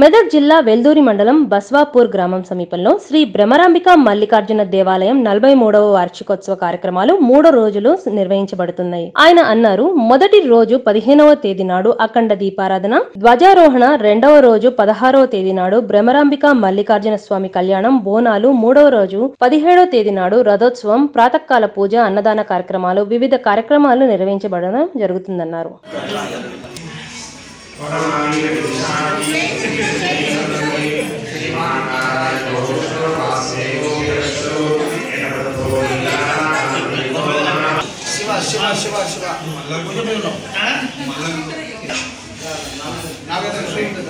మెదక్ జిల్లా వెల్దూరి మండలం బస్వాపూర్ గ్రామం సమీపంలో శ్రీ భ్రమరాంబిక మల్లికార్జున దేవాలయం నలభై మూడవ వార్షికోత్సవ కార్యక్రమాలు మూడో రోజులు నిర్వహించబడుతున్నాయి ఆయన అన్నారు మొదటి రోజు పదిహేనవ తేదీ నాడు అఖండ దీపారాధన ధ్వజారోహణ రెండవ రోజు పదహారవ తేదీ నాడు భ్రమరాంబిక మల్లికార్జున స్వామి కళ్యాణం బోనాలు మూడవ రోజు పదిహేడవ తేదీ నాడు రథోత్సవం ప్రాతకాల పూజ అన్నదాన కార్యక్రమాలు వివిధ కార్యక్రమాలు నిర్వహించబడడం జరుగుతుందన్నారు శివ శివ శివ శివ నాగేంద్ర శ్రీ